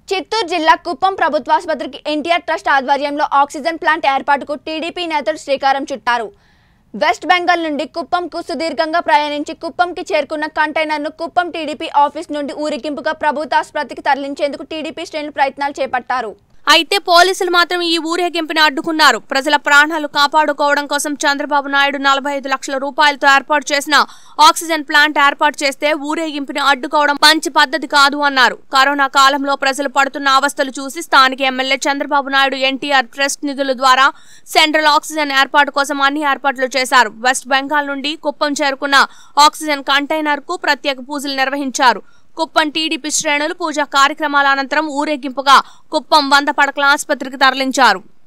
చిత్తూరు జిల్లా కుప్పం ప్రభుత్వాసుపత్రికి NTR trust ఆధ్వర్యంలో ఆక్సిజన్ ప్లాంట్ ఏర్పాటుకు టీడీపీ నేతలు శ్రీకారం చుట్టారు వెస్ట్ బెంగాల్ నుండి కుప్పంకు సుదీర్ఘంగా ప్రయాణించి కుప్పంకి చేరుకున్న కంటైనర్ను కుప్పం టీడీపీ ఆఫీస్ నుండి ఊరికింపుగా ప్రభుత్వాసుపత్రికి తరలించేందుకు టీడీపీ శ్రేణులు ప్రయత్నాలు చేపట్టారు అయితే పోలీసులు మాత్రం ఈ ఊరేగింపుని అడ్డుకున్నారు ప్రజల ప్రాణాలు కాపాడుకోవడం కోసం చంద్రబాబు నాయుడు నలభై ఐదు లక్షల రూపాయలతో ఏర్పాటు చేసిన ఆక్సిజన్ ప్లాంట్ ఏర్పాటు చేస్తే ఊరేగింపుని అడ్డుకోవడం మంచి పద్ధతి కాదు అన్నారు కరోనా కాలంలో ప్రజలు పడుతున్న అవస్థలు చూసి స్థానిక MLA Chandrababu Naidu NTR trust నిధుల ద్వారా సెంట్రల్ ఆక్సిజన్ ఏర్పాటు కోసం అన్ని ఏర్పాట్లు చేశారు వెస్ట్ బెంగాల్ నుండి కుప్పం చేరుకున్న ఆక్సిజన్ కంటైనర్ కు ప్రత్యేక పూజలు నిర్వహించారు కుప్పం టీడీపీ శ్రేణులు పూజా కార్యక్రమాల అనంతరం ఊరేగింపుగా కుప్పం వంద పడకల ఆసుపత్రికి తరలించారు